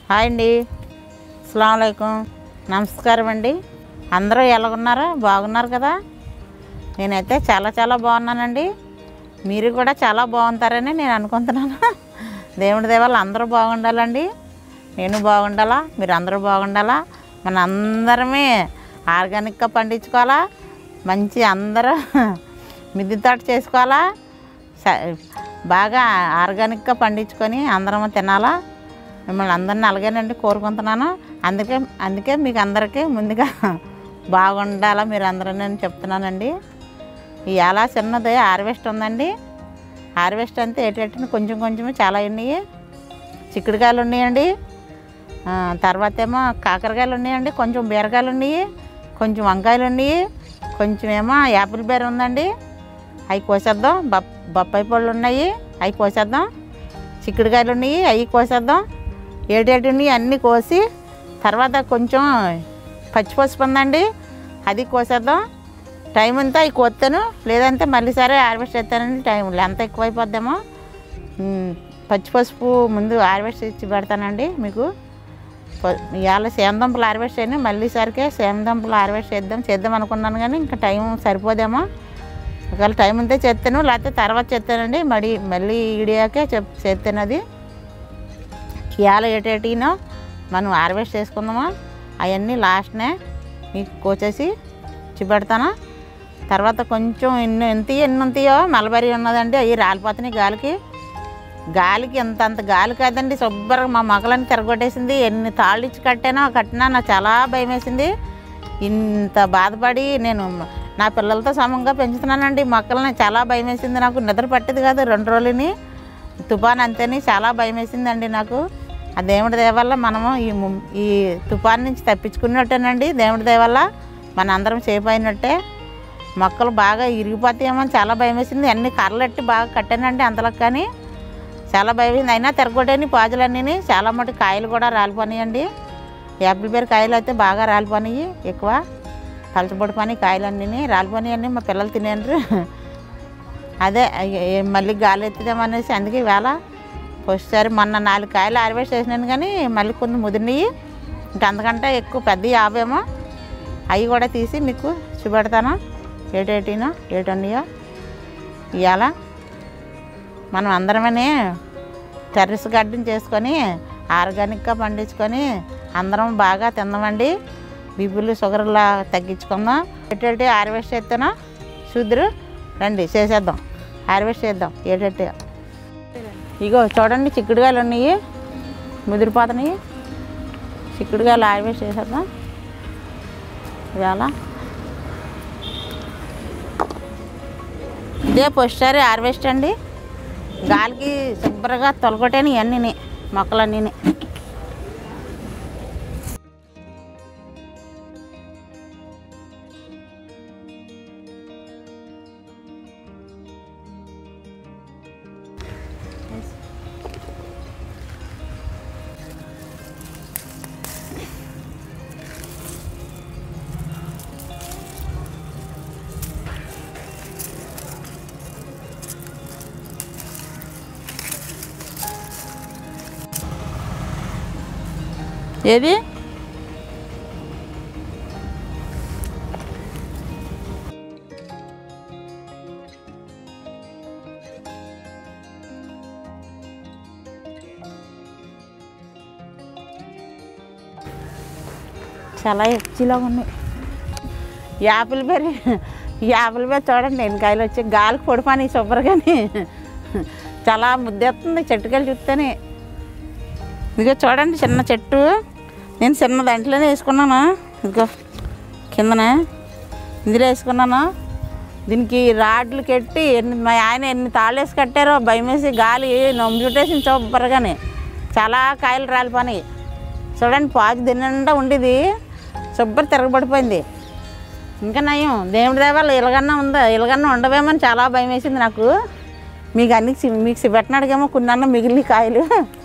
Hi అండి అస్సలం నమస్కారం అండి అందరూ ఎలాగున్నారా బాగున్నారు కదా నేనైతే చాలా చాలా బాగున్నానండి మీరు కూడా చాలా బాగుంటారని నేను అనుకుంటున్నాను దేవుడి దేవాలు అందరూ బాగుండాలండి నేను బాగుండాలా మీరు అందరూ బాగుండాలా మన అందరమే ఆర్గానిక్గా పండించుకోవాలా మంచి అందరూ మిద్దె తోట చేసుకోవాలా స- బాగా ఆర్గానిక్గా పండించుకొని అందరం తినాలా మిమ్మల్ని అందరిని అలాగేనండి కోరుకుంటున్నాను అందుకే అందుకే మీకు అందరికీ ముందుగా బాగుండాలా మీరు అందరూ నేను చెప్తున్నానండి ఇవాళ చిన్నది హార్వెస్ట్ ఉందండి హార్వెస్ట్ అంతే ఏటేటిని కొంచెం కొంచెం చాలా ఉన్నాయి చిక్కుడుకాయలు ఉన్నాయండి ఆ, తర్వాత ఏమో కాకరకాయలు ఉన్నాయండి కొంచెం బీరకాయలు ఉన్నాయి కొంచెం వంకాయలు ఉన్నాయి కొంచెం ఏమో యాపిల్ బేర్ ఉందండి అవి కోసేద్దాం బప్ బొప్పాయి పళ్ళు ఉన్నాయి అవి కోసేద్దాం చిక్కుడుకాయలు ఉన్నాయి అవి కోసేద్దాం ఏటేటి ఉన్నాయి అన్నీ కోసి తర్వాత కొంచెం పచ్చిపసుపు ఉందండి అది కోసేద్దాం టైం అంతా అవి కోస్తాను లేదంటే మళ్ళీ సరే హార్వెస్ట్ చేస్తానండి టైం ఎంత ఎక్కువైపోద్దేమో ఉమ్, పచ్చిపసుపు ముందు హార్వెస్ట్ ఇచ్చి పెడతానండి మీకు ప- ఇవాళ సేమదంపులు హార్వెస్ట్ చేయను మళ్ళీ సరికే సేమదంపులు హార్వెస్ట్ చేద్దాం చేద్దాం అనుకున్నాను కానీ ఇంకా టైం సరిపోదేమో ఒకవేళ టైం ఉంటే చేస్తాను లేకపోతే తర్వాత చేస్తానండి మళ్ళీ మళ్ళీ ఈడియాకే చెప్ చేస్తాను అది ఇవాళ ఏటేటినో మనం హార్వెస్ట్ చేసుకుందామా అవన్నీ లాస్ట్నే మీకు కోచేసి చూపెడతాను తర్వాత కొంచెం ఎన్ని ఎంత ఎన్ని ఉంటాయో మలబరి ఉన్నదండి అవి రాలిపోతున్నాయి గాలికి గాలికి ఎంత అంత గాలి కాదండి శుభ్రంగా మా మొక్కలని తిరగొట్టేసింది ఎన్ని తాళ్ళు ఇచ్చి కట్టానో కట్టినా నాకు చాలా భయం వేసింది ఇంత బాధపడి నేను నా పిల్లలతో సమంగా పెంచుతున్నానండి మొక్కల్ని చాలా భయం వేసింది నాకు నిద్ర పట్టేది కాదు రెండు రోజులని తుఫాన్ అంతేని చాలా భయం వేసిందండి నాకు ఆ దేవుడి దయ వల్ల మనము ఈ ము- ఈ తుఫాన్ నుంచి తప్పించుకున్నట్టేనండి దేవుడి దయ వల్ల మన అందరం సేఫ్ అయినట్టే మొక్కలు బాగా ఇరిగిపోతాయేమో అని చాలా భయం వేసింది అన్ని కర్రలెట్టి బాగా కట్టానండి అంతలో కానీ చాలా భయం వేసింది అయినా తిరగొట్టని పాజులన్నీ చాలా మటు కాయలు కూడా రాలిపోయినాయండి యాపిల్ బేర్ కాయలు అయితే బాగా రాలిపోయినాయి ఎక్కువ పలచబడిపోయి కాయలన్నీ రాలిపోయినాయండి మా పిల్లలు తినేండ్రు అదే అయ్య- ఏ- మళ్ళీ గాలి ఎత్తుదామనేసి అందుకే ఇవాళ ఫస్ట్ సారి మొన్న నాలుగు కాయలు హార్వెస్ట్ చేసినాను కానీ మళ్ళీ కొన్ని ముదిరినాయి ఇంకా అంతకంటే ఎక్కువ పెద్ద యాభేమో అవి కూడా తీసి మీకు చూపెడతాను ఏటేటినో ఏటున్నాయో ఇవాళ మనం అందరమనే టెర్రస్ గార్డెన్ చేసుకొని ఆర్గానిక్గా పండించుకొని అందరం బాగా తిందామండి బీపీలు షుగర్లా తగ్గించుకుందాం ఎటువంటి హార్వెస్ట్ చేస్తానో చూద్దరు రండి చేసేద్దాం హార్వెస్ట్ చేద్దాం ఏటట్టు ఇగో చూడండి చిక్కుడుకాయలు ఉన్నాయి ముదిరిపోతున్నాయి చిక్కుడుకాయలు హార్వెస్ట్ చేసేద్దాం ఇవాళ ఇదే పొస్టారి హార్వెస్ట్ అండి గాలికి శుభ్రంగా తొలగొట్టాను ఇవన్నీ మొక్కలన్నీ ఏది చాలా ఎచ్చిలాగా ఉన్నాయి యాపిల్ బెర్రీ యాపిల్ బెర్రీ చూడండి ఎన్ని కాయలు వచ్చి గాలికి పొడిపోని శుభ్రంగాని చాలా ముద్దెత్తుంది చెట్టుకెళ్ళి చూస్తేనే ఇదిగో చూడండి చిన్న చెట్టు నేను చిన్న దాంట్లోనే వేసుకున్నాను ఇదిగో కిందన ఇందులో వేసుకున్నాను దీనికి రాడ్లు కట్టి ఎన్ని మా ఆయన ఎన్ని తాళ్ళు వేసి కట్టారో భయం వేసి గాలి నమ్ముచుట్టేసింది శుభ్రంగానే చాలా కాయలు రాలిపోయినాయి చూడండి పాకు తినండా ఉండేది శుభ్రం తిరగబడిపోయింది ఇంకా నయం దేవుడి దేవాళ్ళు ఇలాగన్నా ఉందా ఇలాగన్నా ఉండవేమని చాలా భయం వేసింది నాకు మీకు అన్ని సి- మీకు సి- పెట్టినాడుకేమో కొన్ని అన్న మిగిలిన కాయలు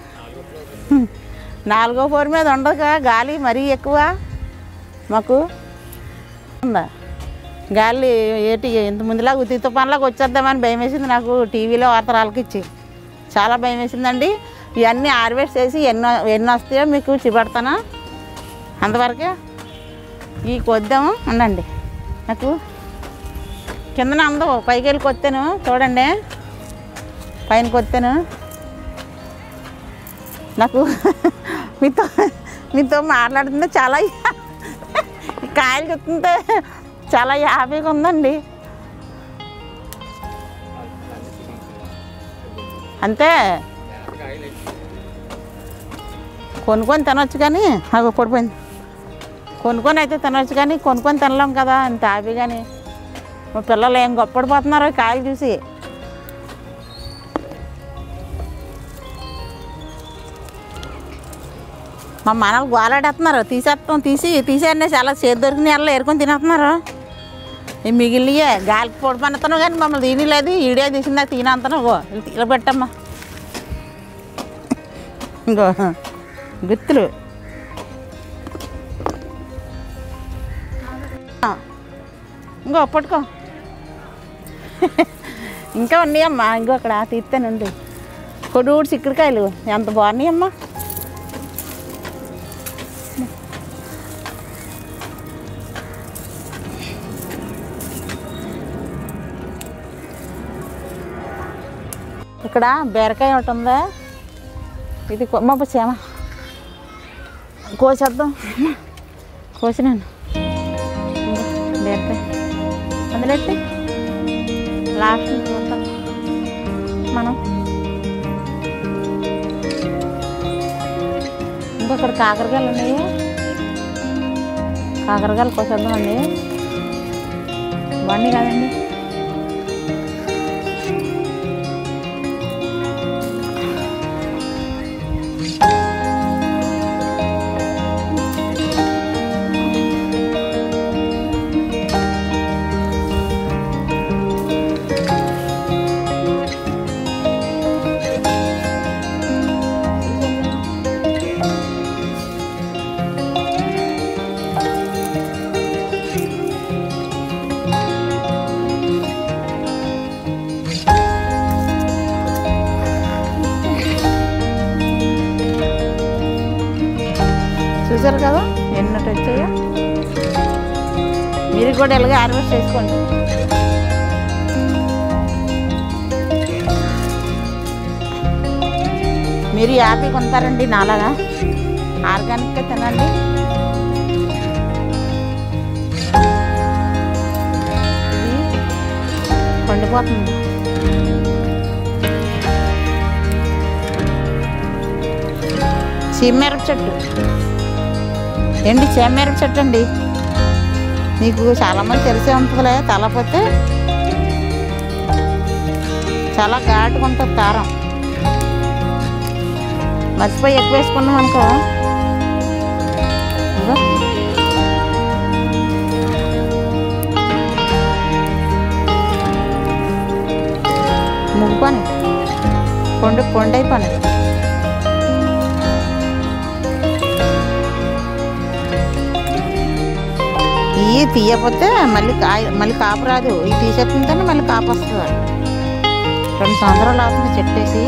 నాలుగో ఫ్లోర్ మీద ఉండదుగా గాలి మరీ ఎక్కువ మాకు ఉందా గాలి ఏటి ఇంత ముందులాగా ఉత్తి తుఫాన్లాగా వచ్చేద్దామని భయం వేసింది నాకు టీవీలో వార్తలు ఆలకిచ్చి చాలా భయం వేసిందండి ఇవన్నీ హార్వెస్ట్ చేసి ఎన్నో ఎన్ని వస్తాయో మీకు చూపెడతాను అంతవరకు ఈ కొద్దాము ఉండండి నాకు కిందన అందవు పైకి వెళ్ళి కొత్తాను చూడండి పైన కొత్తాను నాకు మీతో మీతో మాట్లాడుతుంటే చాలా ఈ కాయలు చెప్తుంటే చాలా హ్యాపీగా ఉందండి అంతే కొనుక్కొని తినొచ్చు కానీ అవి పడిపోయింది కొనుక్కొని అయితే తినొచ్చు కానీ కొనుక్కొని తినలేం కదా అంత హ్యాపీ కానీ మా పిల్లలు ఏం గొప్పడిపోతున్నారు ఈ కాయలు చూసి మా మనలు గోలాడేస్తున్నారు తీసేస్తాం తీసి తీసేయండి చాలా చేతి దొరికిన వాళ్ళు ఏరుకొని తినేస్తున్నారు ఈ మిగిలియే గాలికి పొడి పనుతున్నావు కానీ మమ్మల్ని తినలేదు ఈడే తీసిందా తినంతను గో ఇలా పెట్టమ్మా ఇంకో గుత్తులు ఇంకో పట్టుకో ఇంకా ఉన్నాయమ్మా ఇంకో అక్కడ తీస్తానండి కొడుగుడు చిక్కుడుకాయలు ఎంత బాగున్నాయమ్మా ఇక్కడ బీరకాయ ఒకటి ఉందా ఇది కో- మా చేమ కోసేద్దాం కోసినాను ఇంకో బీరకాయ అందులో ఎత్తి లాస్ట్ చూద్దాం మనం ఇంకో ఇక్కడ కాకరకాయలు ఉన్నాయి కాకరకాయలు కోసేద్దామండి బండి కాదండి చూసారు కదా ఎన్నట్టు వచ్చాయో మీరు కూడా ఇలాగే హార్వెస్ట్ చేసుకోండి మీరు హ్యాపీగా ఉంటారండి నాలాగా ఆర్గానిక్గా తినండి ఇది పండిపోతుంది చీమమిరప చెట్టు ఏంటి చీమమిరప చెట్టు అండి మీకు చాలామంది తెలిసే ఉంటుందిలే తలపోతే చాలా ఘాటుగా ఉంటుంది కారం మర్చిపోయి ఎక్కువ వేసుకున్నాం అనుకో ఇదిగో. ముగ్గుకొని కొండ కొండ అయిపోయి ఇవి తీయకపోతే మళ్ళీ కాయ మళ్ళీ కాపు రాదు ఇవి తీసేస్తుంటేనే మళ్ళీ కాపు వస్తుంది రెండు సంవత్సరాలు అవుతుంది చెట్టు వేసి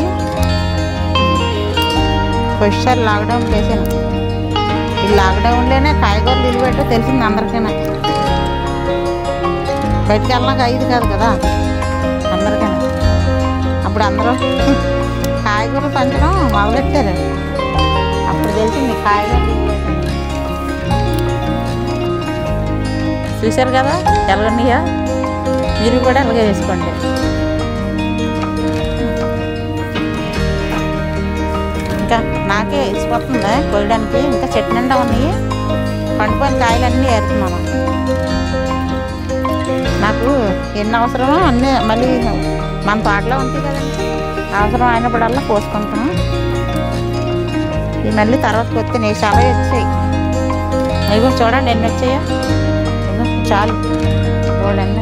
ఫస్ట్ సారి లాక్డౌన్ చేశాను ఈ లాక్డౌన్లోనే కాయగూరలు నిలబెట్టో తెలిసింది అందరికైనా బయటికి వెళ్ళాక ఐదు కాదు కదా అందరికైనా అప్పుడు అందరూ కాయగూరలు పంచడం మొదలెట్టారు అప్పుడు తెలిసింది కాయగూరలు నిలబెట్టండి చూశారు కదా ఎలాగన్నాయా మీరు కూడా అలాగే వేసుకోండి ఇంకా నాకే ఇచ్చిపోతుంది కోయడానికి ఇంకా చెట్టు నిండా ఉన్నాయి పండుకొని కాయలన్నీ ఏరుతున్నాను నాకు ఎన్ని అవసరమో అన్నీ మళ్ళీ మన తోటలో ఉంటాయి కదండి అవసరం అయినప్పుడల్లా కోసుకుంటాను ఈ మళ్ళీ తర్వాత కొత్త నేను చాలా వచ్చాయి అయ్యో చూడండి ఎన్ని వచ్చాయో ఇదిగో చాలు చూడండి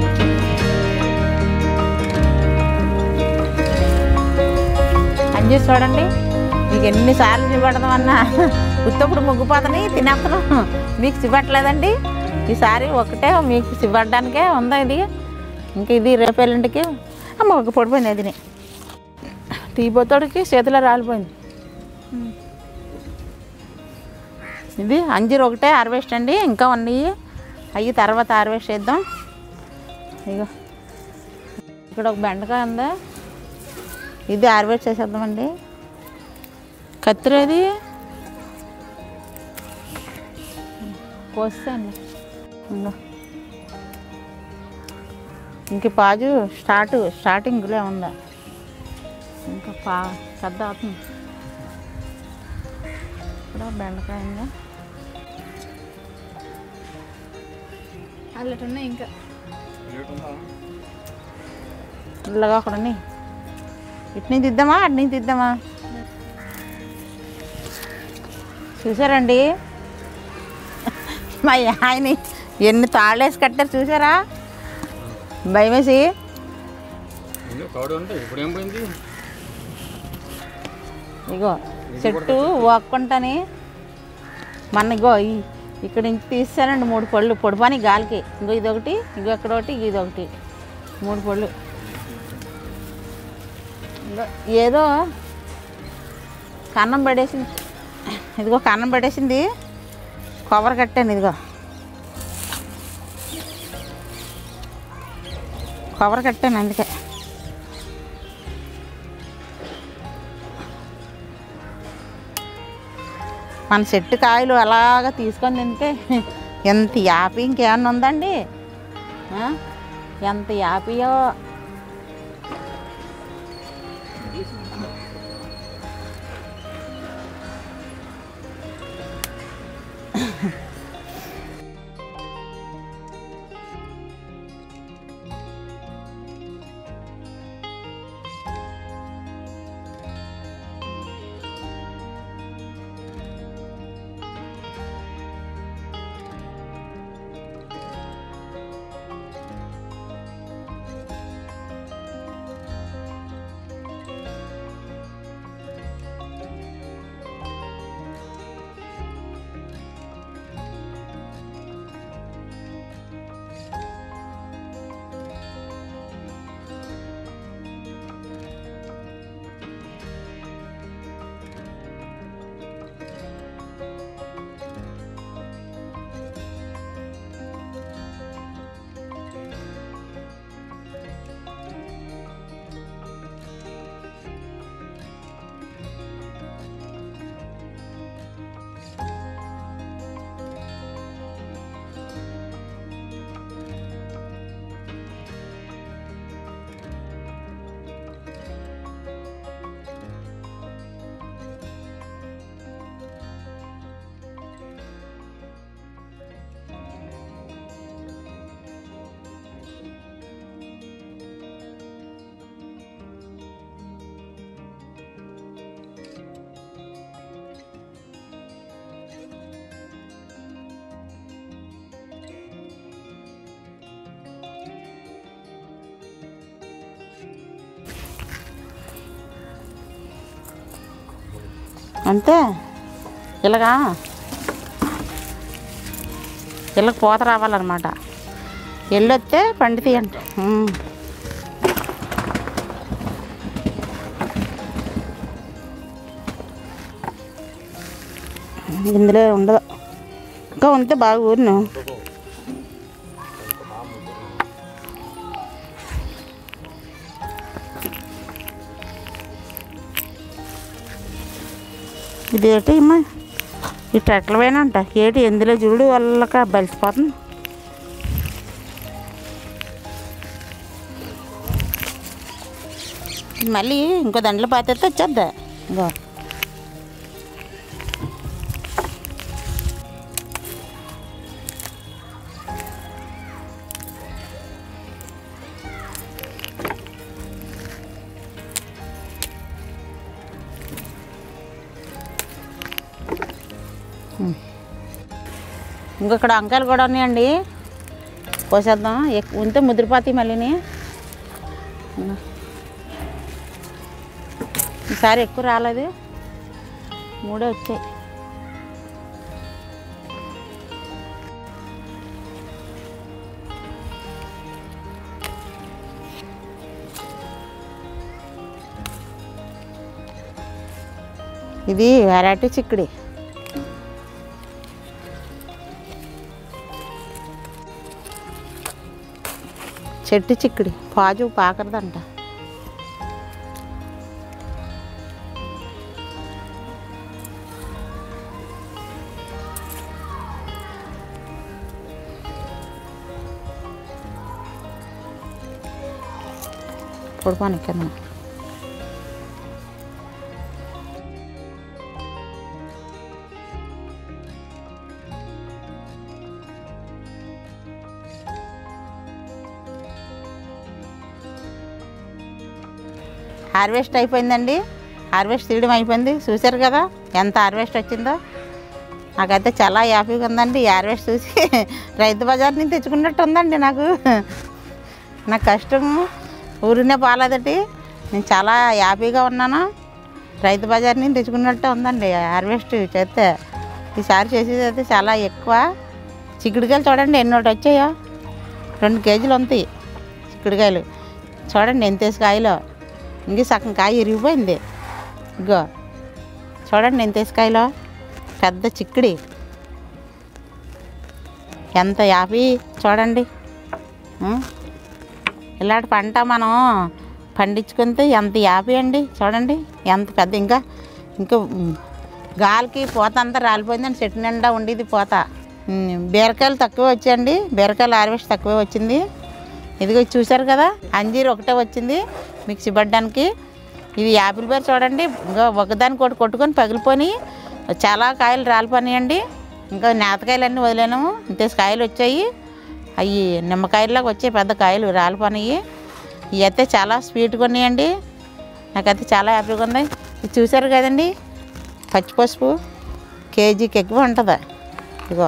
అంజూరు చూడండి మీకు ఎన్నిసార్లు చూపెడదామన్నా ఉత్తప్పుడు ముగ్గుపోతని తినేస్తున్నాం మీకు చూపెట్టలేదండి ఈసారి ఒకటే మీకు చూపెట్టడానికే ఉందా ఇది ఇంకా ఇది రేపు ఎల్లుంటికి అమ్మ ఒక పడిపోయింది అది తీపోతాడికి చేతిలో రాలిపోయింది ఉమ్. ఇది అంజీర్ ఒకటే హార్వెస్ట్ అండి ఇంకా ఉన్నాయి అవి తర్వాత హార్వెస్ట్ చేద్దాం ఇగో ఇక్కడ ఒక బెండకాయ ఉందా ఇది హార్వెస్ట్ చేసేద్దామండి కత్తిరేది కోస్తాను ఇంకో ఇంక పాజు స్టార్ట్ స్టార్టింగ్లో ఉందా ఇంకా పా పెద్ద అవుతుంది ఇక్కడ బెండకాయ ఉందా అల్లటి ఉన్నాయి ఇంకా ఇలాగా అక్కడ ఉన్నాయి ఇటు నుంచి తిద్దామా అటు నుంచి తిద్దామా చూసారండి మా ఆయన ఎన్ని తాళ్ళేసి కట్టారు చూసారా భయమేసి కౌడు అంటే ఇప్పుడు ఏం పోయింది ఇగో చెట్టు వాక్కుంటాని మన ఇగో ఈ ఇక్కడ నుంచి తీసానండి మూడు పళ్ళు పొడిపాని గాలికి ఇంకో ఇదొకటి ఇంకో ఇక్కడ ఒకటి ఇంకో ఇదొకటి మూడు పళ్ళు ఇగో ఏదో కన్నం పడేసింది ఇదిగో కన్నం పడేసింది కవర్ కట్టాను ఇదిగో కవర్ కట్టాను అందుకే మన చెట్టు కాయలు అలాగ తీసుకొని తింటే ఎంత యాపీ ఇంకేమన్నా ఉందండి ఆ? ఎంత యాపీయో అంతే ఇలాగా ఇళ్ళకి పూత రావాలన్నమాట ఎల్లొస్తే పండితాయి అంట ఉమ్. ఇందులో ఉండదు ఇంకా ఉంటే బాగా ఊరిను ఇదేంటి అమ్మా ఈ ట్రెట్లవేనంట ఏటి ఎందులో చూడు వాళ్ళక బలిసిపోతుంది మళ్ళీ ఇంకో దండలు పాతేస్తే వచ్చేద్దా ఇంకో ఇంకొకడ వంకాయలు కూడా ఉన్నాయండి కోసేద్దాం ఎక్కువ ఉంటే ముదిరిపోతాయి మళ్ళీని ఇంకా. ఈసారి ఎక్కువ రాలేదు మూడే వచ్చాయి ఇది వెరైటీ చిక్కుడి చెట్టు చిక్కుడి పాజు పాకరదంట పొడిపాను కింద హార్వెస్ట్ అయిపోయిందండి హార్వెస్ట్ తీయడం అయిపోయింది చూశారు కదా ఎంత హార్వెస్ట్ వచ్చిందో నాకైతే చాలా హ్యాపీగా ఉందండి ఈ హార్వెస్ట్ చూసి రైతు బజార్ నుంచి తెచ్చుకున్నట్టు ఉందండి నాకు నా కష్టం ఊరినే పాలదటి నేను చాలా హ్యాపీగా ఉన్నాను రైతు బజార్ నుంచి తెచ్చుకున్నట్టు ఉందండి హార్వెస్ట్ చేస్తే ఈసారి చేసేది అయితే చాలా ఎక్కువ చిక్కుడుకాయలు చూడండి ఎన్ని ఒకటి వచ్చాయో రెండు కేజీలు ఉంటాయి చిక్కుడుకాయలు చూడండి ఎంత వేసి కాయలో ఇంక సగం కాయ ఇరిగిపోయింది ఇగో చూడండి ఎంత వేసి కాయలో పెద్ద చిక్కుడి ఎంత యాపీ చూడండి ఆ? ఇలాంటి పంట మనం పండించుకుంటే ఎంత యాపీ అండి చూడండి ఎంత పెద్ద ఇంకా ఇంకా ఉమ్, గాలికి పూత అంతా రాలిపోయిందండి చెట్టు నిండా ఉండేది పూత ఉమ్, బీరకాయలు తక్కువ వచ్చాయండి బీరకాయలు హార్వెస్ట్ తక్కువే వచ్చింది ఇదిగో ఇది చూశారు కదా అంజీర్ ఒకటే వచ్చింది మిక్సీ పడ్డానికి ఇది యాపిల్ బేర్ చూడండి ఇంకా ఒకదానికి ఒకటి కొట్టుకొని పగిలిపోయి చాలా కాయలు రాలిపోయినాయండి ఇంకా నేతకాయలు అన్నీ వదిలేనాము ఇంతే కాయలు వచ్చాయి అవి నిమ్మకాయలాగా వచ్చాయి పెద్ద కాయలు రాలిపోయినాయి ఇవి అయితే చాలా స్వీట్గా ఉన్నాయండి నాకైతే చాలా హ్యాపీగా ఉంది ఇది చూశారు కదండి పచ్చిపసుపు కేజీకి ఎక్కువ ఉంటుంది ఇదిగో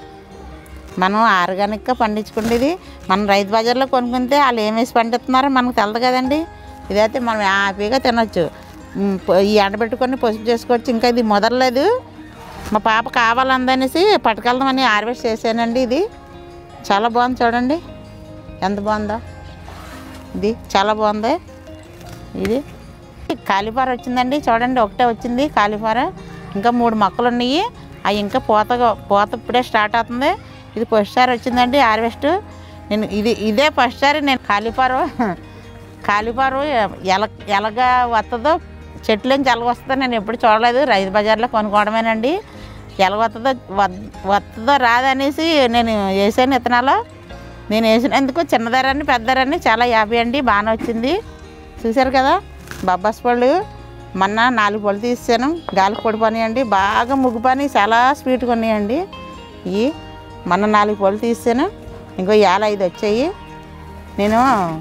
మనం ఆర్గానిక్గా పండించుకునేది మనం రైతు బజార్లో కొనుక్కుంటే వాళ్ళు ఏం వేసి పండిస్తున్నారో మనకు తెలదు కదండి ఇదైతే మనం హ్యాపీగా తినొచ్చు ఉమ్, పొ- ఈ ఎండబెట్టుకొని పసుపు చేసుకోవచ్చు ఇంకా ఇది మొదలలేదు మా పాప కావాలందనేసి పట్టుకెళ్దామని హార్వెస్ట్ చేశానండి ఇది చాలా బాగుంది చూడండి ఎంత బాగుందో ఇది చాలా బాగుంది ఇది కాలీఫ్లవర్ వచ్చిందండి చూడండి ఒకటే వచ్చింది కాలీఫ్లవర్ ఇంకా మూడు మొక్కలు ఉన్నాయి అవి ఇంకా పూత పూత ఇప్పుడే స్టార్ట్ అవుతుంది ఇది ఫస్ట్ సారి వచ్చిందండి హార్వెస్ట్ నేను ఇది ఇదే ఫస్ట్ సారి నేను కాలీఫ్లవర్ కాలీఫ్లవర్ ఎల ఎలాగా వస్తుందో చెట్ల నుంచి ఎలాగ వస్తుందో నేను ఎప్పుడు చూడలేదు రైతు బజార్లో కొనుక్కోవడమేనండి ఎలాగ వస్తుందో వద్- వస్తుందో రాదనేసి నేను వేసాను విత్తనాలు నేను వేసినందుకు చిన్నదారాన్ని పెద్దదారాన్ని చాలా హ్యాపీ అండి బాగానే వచ్చింది చూశారు కదా బొబ్బాస్ పళ్ళు మొన్న నాలుగు పళ్ళు తీసాను గాలికి పడిపోయినాయండి బాగా ముగ్గుపని చాలా స్వీట్గా ఉన్నాయండి ఇవి మొన్న నాలుగు పళ్ళు తీసాను ఇంకో ఏళ్ళ ఐదు వచ్చాయి నేను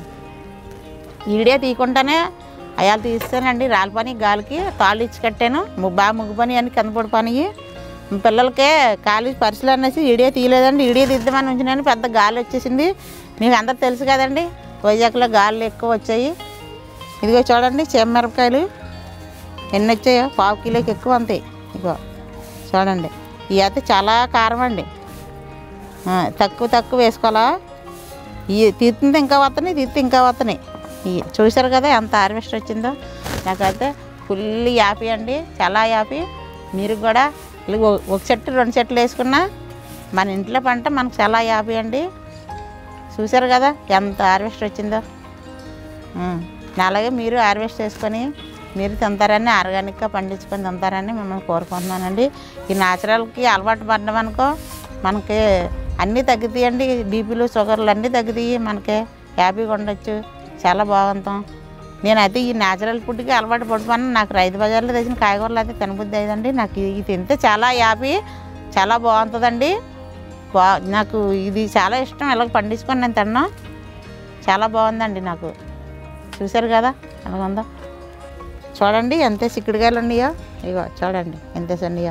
ఈడే తీయకుండానే అయాలు తీస్తానండి రాలిపని గాలికి తాళ్ళు ఇచ్చి కట్టాను ము- బాగా ముగ్గుపని అని కింద పడిపోయి పిల్లలకే ఖాళీ పరిసలు అనేసి ఈడే తీయలేదండి ఈడే తీద్దామని ఉంచినాను పెద్ద గాలి వచ్చేసింది మీకు అందరు తెలుసు కదండి వైజాగ్లో గాలులు ఎక్కువ వచ్చాయి ఇదిగో చూడండి మిరపకాయలు ఎన్ని వచ్చాయో పావు కిలోకి ఎక్కువ అంతాయి ఇగో చూడండి ఇవి అయితే చాలా కారం అండి ఆ, తక్కువ తక్కువ వేసుకోవాలా ఇవి తీస్తుంది ఇంకా వస్తున్నాయి తీస్తే ఇంకా వస్తున్నాయి ఇవి చూశారు కదా ఎంత హార్వెస్ట్ వచ్చిందో నాకైతే ఫుల్ హ్యాపీ అండి చాలా హ్యాపీ మీరు కూడా ఇలా ఒ- ఒక చెట్టు రెండు చెట్లు వేసుకున్నా మన ఇంట్లో పంట మనకు చాలా హ్యాపీ అండి చూశారు కదా ఎంత హార్వెస్ట్ వచ్చిందో ఉం. అలాగే మీరు హార్వెస్ట్ చేసుకొని మీరు తింటారని ఆర్గానిక్గా పండించుకొని తింటారని మిమ్మల్ని కోరుకుంటున్నానండి ఈ న్యాచురల్కి అలవాటు పడ్డం అనుకో మనకి అన్నీ తగ్గుతాయండి బీపీలు షుగర్లు అన్నీ తగ్గుతాయి మనకి హ్యాపీగా ఉండొచ్చు చాలా బాగుంటాం నేనైతే ఈ న్యాచురల్ ఫుడ్కి అలవాటు పడిపోయాను నాకు రైతు బజార్లో తెచ్చిన కాయగూరలు అయితే తినబుద్ధి అయ్యిందండి నాకు ఇది తింటే చాలా హ్యాపీ చాలా బాగుంటుందండి బా నాకు ఇది చాలా ఇష్టం ఇలా పండించుకొని నేను తిన్నాను చాలా బాగుందండి నాకు చూశారు కదా అలాగుందో చూడండి ఎంత చిక్కుడుకాయలు ఉన్నాయో ఇగో చూడండి ఎంత ఉన్నాయో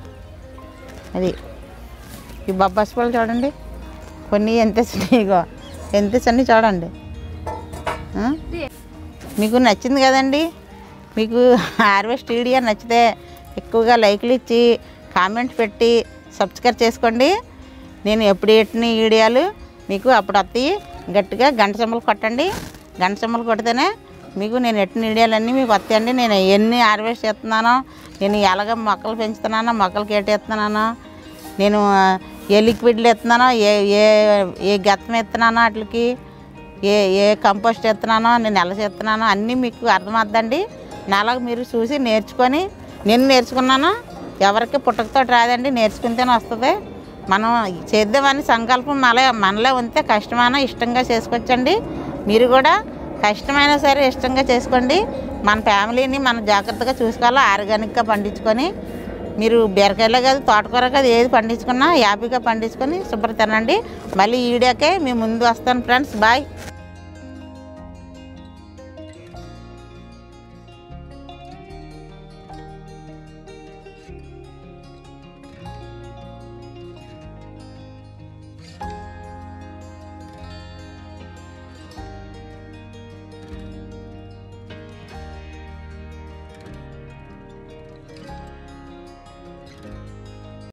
అది ఈ బొబ్బాసి పళ్ళు చూడండి కొన్ని ఎంత ఉన్నాయి ఇగో ఎంత సన్ని చూడండి ఆ? మీకు నచ్చింది కదండి మీకు హార్వెస్ట్ వీడియో నచ్చితే ఎక్కువగా లైక్లు ఇచ్చి కామెంట్ పెట్టి సబ్స్క్రైబ్ చేసుకోండి నేను ఎప్పుడు పెట్టిన వీడియోలు మీకు అప్పుడు వస్తాయి గట్టిగా గంట చెమ్మలు కొట్టండి గంట చెమ్మలు కొడితేనే మీకు నేను ఎట్టిన వీడియోలన్నీ మీకు వస్తాయండి నేను ఎన్ని హార్వెస్ట్ చేస్తున్నానో నేను ఎలాగ మొక్కలు పెంచుతున్నానో మొక్కలకి ఏటి ఎత్తున్నానో నేను ఆ, ఏ లిక్విడ్లు ఎత్తున్నానో ఏ ఏ ఏ గత్తం ఎత్తున్నానో వాటికి ఏ ఏ కంపోస్ట్ ఎత్తున్నానో నేను ఎలా చేస్తున్నానో అన్నీ మీకు అర్థమవుద్దండి నాలాగా మీరు చూసి నేర్చుకొని నేను నేర్చుకున్నాను ఎవరికి పుట్టకతో రాదండి నేర్చుకుంటేనే వస్తుంది మనం చేద్దామని సంకల్పం మనలో మనలో ఉంటే కష్టమైనా ఇష్టంగా చేసుకోవచ్చండి మీరు కూడా కష్టమైనా సరే ఇష్టంగా చేసుకోండి మన ఫ్యామిలీని మనం జాగ్రత్తగా చూసుకోవాలి ఆర్గానిక్గా పండించుకొని మీరు బీరకాయలే కాదు తోటకూర కాదు ఏది పండించుకున్నా హ్యాపీగా పండించుకొని శుభ్ర తినండి మళ్ళీ ఈ వీడియోకే మీ ముందు వస్తాను ఫ్రెండ్స్ బాయ్